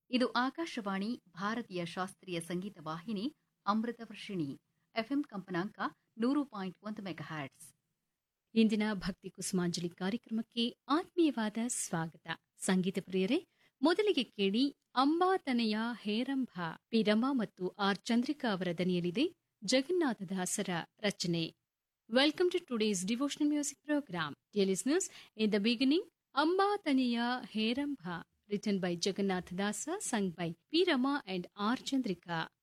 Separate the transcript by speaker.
Speaker 1: ಇದು ಆಕಾಶವಾಣಿ ಭಾರತೀಯ ಶಾಸ್ತ್ರೀಯ ಸಂಗೀತ ವಾಹಿನಿ ಅಮೃತ ವರ್ಷಿಣಿ ಎಫ್ಎಂ ಕಂಪನಾಂಕ ನೂರು ಪಾಯಿಂಟ್ ಒಂದು ಮೆಗಾಹ್ಯಾಟ್ಸ್
Speaker 2: ಇಂದಿನ ಭಕ್ತಿ ಕುಸುಮಾಂಜಲಿ ಕಾರ್ಯಕ್ರಮಕ್ಕೆ ಆತ್ಮೀಯವಾದ ಸ್ವಾಗತ ಸಂಗೀತ ಪ್ರಿಯರೇ ಮೊದಲಿಗೆ ಕೇಳಿ ಅಂಬಾತನೆಯ ಹೇರಂಭ ಪಿ ರಮಾ ಮತ್ತು ಆರ್ ಚಂದ್ರಿಕಾ ಅವರ ದನಿಯಲ್ಲಿದೆ ಜಗನ್ನಾಥದಾಸರ ರಚನೆ welcome to today's devotional music programme dear listeners in the beginning ಅಂಬಾತನೆಯ ಹೇರಂಭ written by Jagannathadasa sung by P Rama and R Chandrika